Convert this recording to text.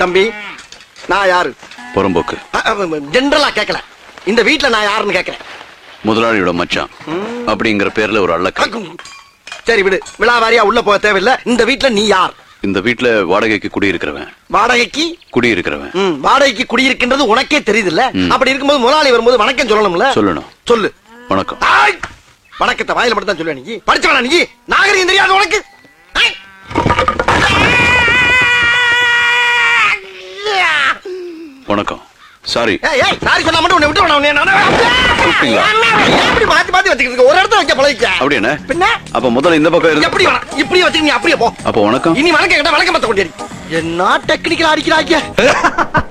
தம்பி நான் யாரு புறம்போக்கு ஜென்ரலா கேட்கல இந்த வீட்ல நான் யாருன்னு கேட்கறேன் முதலாளியோட மச்சான் அப்படிங்கிற பேர்ல ஒரு அள்ளக்க சரி விடு விழாவாரியா உள்ள போக தேவையில்ல இந்த வீட்ல நீ யார் இந்த வீட்ல வாடகைக்கு குடியிருக்கிறவன் வாடகைக்கு குடியிருக்கிறவன் ம், வாடகைக்கு குடியிருக்கின்றது உனக்கே தெரியுதுல்ல ம். அப்படி இருக்கும்போது முதலாளி வரும்போது வணக்கம் சொல்லணும்ல சொல்லணும் சொல்லு வணக்கம் ஆய்! வணக்கத்தை வாயில மட்டும் தான் சொல்லுவேன் நீ படிச்சவனா நீ நாகரிகம் தெரியாது உனக்கு ஆய்! வணக்கம் சாரி ஏய், ஏய், sorry சொன்னா மட்டும் உன்னை விட்டுருவேனா உன்னை நான்? கூப்பிட்டீங்களா? ஏன் இப்படி மாத்தி மாத்தி வச்சுக்கிட்டு இருக்க? ஒரு இடத்துல வைக்க பழகிக்க. அப்படி என்ன பின்ன அப்ப முதல்ல இந்த பக்கம் இருந்து எப்படி வேணாம் இப்படி வச்சுக்க நீ அப்படியே போ அப்ப வணக்கம் இனி வணக்கம் கேட்டா வணக்கம் பத்த கொண்டேரி என்ன டெக்னிக்கல் அடிக்கிறாங்க